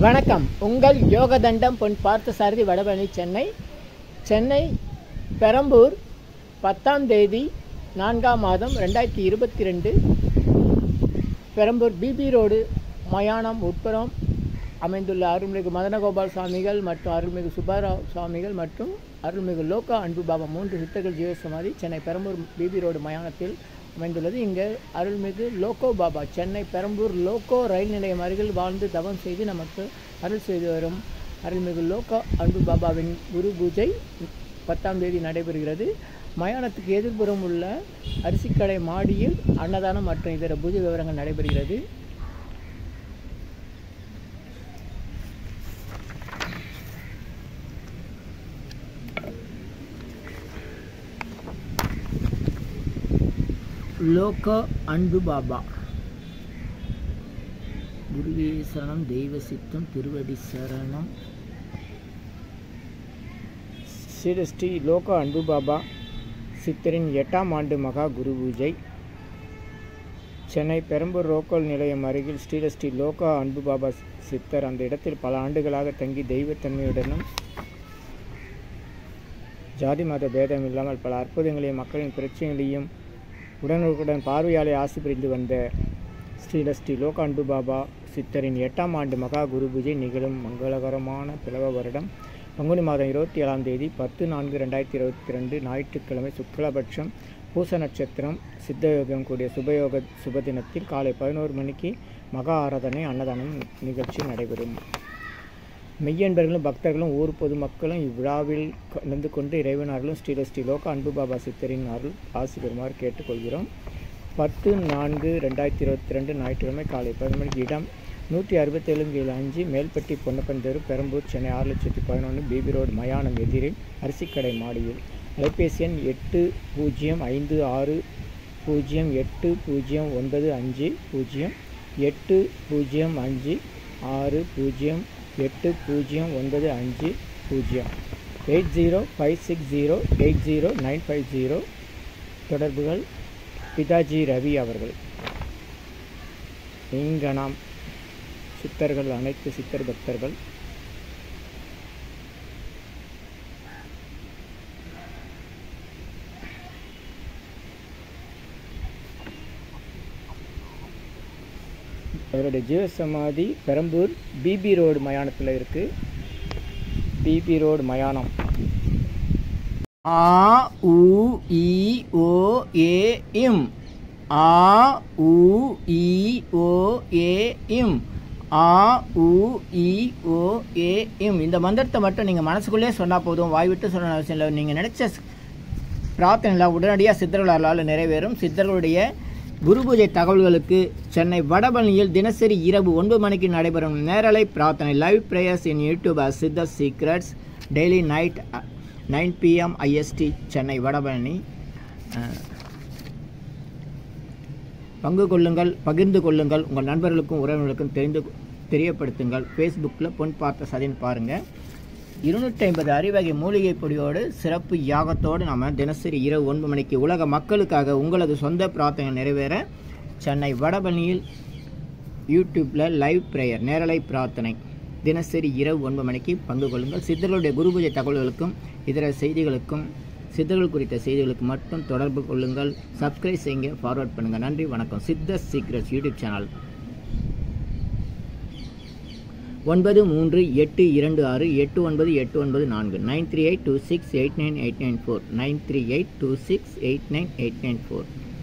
வணக்கம் உங்கள் யோகதண்டம் பொன் பார்த்தசாரதி வடபழனி சென்னை சென்னை பெரம்பூர் பத்தாம் தேதி நான்காம் மாதம் ரெண்டாயிரத்தி இருபத்தி ரெண்டு பெரம்பூர் பிபி ரோடு மயானம் உட்புறம் அமைந்துள்ள அருள்மிகு மதனகோபால் சுவாமிகள் மற்றும் அருள்மிகு சுப்பாராவ் சுவாமிகள் மற்றும் அருள்மிகு லோகா அன்பு பாபா மூன்று சித்தர்கள் ஜீவசமாதி சென்னை பெரம்பூர் பிபி ரோடு மயானத்தில் அமைந்துள்ளது இங்கே அருள்மிகு Loco Baba Chennai Perambur loco rail நிலையம் அருகில் வாழ்ந்து தவம் செய்து நமக்கு அருள் செய்து வரும் அருள்மிகு லோகோ அன்பு பாபாவின் குரு பூஜை பத்தாம் தேதி நடைபெறுகிறது மயானத்துக்கு எதிர்ப்புறம் உள்ள அரிசிக்கடை மாடியில் அன்னதானம் மற்றும் இதர பூஜை விவரங்கள் நடைபெறுகிறது லோகோ அன்பு பாபா குருவே சரணம் தெய்வ சித்தம் திருவடி சரணம் ஸ்ரீ ஸ்ரீ லோகோ அன்பு பாபா சித்தரின் எட்டாம் ஆண்டு மகா குரு பூஜை சென்னை பெரம்பூர் ரோக்கோல் நிலையம் அருகில் ஸ்ரீலஸ்ரீ லோகா அன்பு பாபா சித்தர் அந்த இடத்தில் பல ஆண்டுகளாக தங்கி தெய்வத்தன்மையுடனும் ஜாதி மத பேதம் இல்லாமல் பல அற்புதங்களையும் மக்களின் பிரச்சனைகளையும் உடனுக்குடன் பார்வையாளை ஆசி புரிந்து வந்த ஸ்ரீலஸ்ரீ லோக அன்பு பாபா சித்தரின் எட்டாம் ஆண்டு மகா குரு பூஜை நிகழும் மங்களகரமான பிளவ வருடம் பங்குனி மாதம் இருபத்தி ஏழாம் தேதி பத்து நான்கு ரெண்டாயிரத்தி இருபத்தி ரெண்டு ஞாயிற்றுக்கிழமை சுக்லபட்சம் பூச நட்சத்திரம் சித்தயோகம் கூடிய சுபயோக சுபதினத்தில் காலை பதினோரு மணிக்கு மகா ஆராதனை அன்னதானம் நிகழ்ச்சி நடைபெறும் மெய்யன்பர்களும் பக்தர்களும் ஊர் பொதுமக்களும் இவ்விழாவில் கலந்து கொண்டு இறைவனார்களும் ஸ்ரீல ஸ்ரீ லோக அன்பு பாபா சித்தரின் அருள் ஆசி பெறுமாறு கேட்டுக்கொள்கிறோம் பத்து நான்கு ரெண்டாயிரத்தி இருபத்தி ரெண்டு ஞாயிற்றுக்கிழமை காலை பதினொரு மணிக்கு இடம் நூற்றி அறுபத்தேழு கீழ் அஞ்சு மேல்பட்டி பொன்னப்பன் தெரு பெரம்பூர் சென்னை ஆறு லட்சத்தி பதினொன்று பிபி ரோடு மயானம் எதிரில் அரிசிக்கடை மாடியில் அலைபேசி எண் எட்டு பூஜ்ஜியம் ஐந்து ஆறு பூஜ்ஜியம் எட்டு பூஜ்ஜியம் ஒன்பது அஞ்சு பூஜ்ஜியம் எட்டு பூஜ்ஜியம் அஞ்சு ஆறு பூஜ்ஜியம் எட்டு பூஜ்ஜியம் ஒன்பது அஞ்சு பூஜ்ஜியம் eight zero five six zero eight zero nine five zero தொடர்புகள் பிதாஜி ரவி அவர்கள் இங்கனம் சித்தர்கள் அனைத்து சித்தர் பக்தர்கள் அவருடைய ஜீவசமாதி பெரம்பூர் பிபி ரோடு மயானத்தில் இருக்குது பிபி ரோடு மயானம் ஆ உ இ ஓ ஏ இம் ஆ உ இ ஓ ஏ இம் ஆ உ இ ஓ ஏ இம் இந்த மந்திரத்தை மட்டும் நீங்கள் மனசுக்குள்ளே சொன்னால் போதும் வாய் விட்டு சொல்லணும் அவசியம் இல்லை நீங்கள் நினச்ச பிரார்த்தனைலாம் உடனடியாக சித்தர்களால் நிறைவேறும் சித்தர்களுடைய குரு பூஜை தகவல்களுக்கு சென்னை வடபழனியில் தினசரி இரவு ஒன்பது மணிக்கு நடைபெறும் நேரலை பிரார்த்தனை live prayers in YouTube Siddhar secrets daily night nine PM IST Chennai Vadapalani பங்கு கொள்ளுங்கள் பகிர்ந்து கொள்ளுங்கள் உங்கள் நண்பர்களுக்கும் உறவினர்களுக்கும் தெரிந்து தெரியப்படுத்துங்கள் ஃபேஸ்புக்கில் பொன் பார்த்த சதின்னு பாருங்கள் இருநூற்றி ஐம்பது அறிவகை மூலிகை பொடியோடு சிறப்பு யாகத்தோடு நாம் தினசரி இரவு ஒன்பது மணிக்கு உலக மக்களுக்காக உங்களது சொந்த பிரார்த்தனை நிறைவேற சென்னை வடபழனியில் யூடியூப்பில் லைவ் ப்ரேயர் நேரலை பிரார்த்தனை தினசரி இரவு ஒன்பது மணிக்கு பங்கு கொள்ளுங்கள் சித்தர்களுடைய குரு பூஜை தகவல்களுக்கும் இதர செய்திகளுக்கும் சித்தர்கள் குறித்த செய்திகளுக்கு மட்டும் தொடர்பு கொள்ளுங்கள் சப்ஸ்கிரைப் செய்யுங்க ஃபார்வர்ட் பண்ணுங்கள் நன்றி வணக்கம் சித்தர் சீக்ரெட்ஸ் யூடியூப் சேனல் ஒன்பது மூன்று எட்டு இரண்டு ஆறு எட்டு ஒன்பது எட்டு ஒன்பது நான்கு nine three eight two six eight nine eight nine four nine three eight two six eight nine eight nine four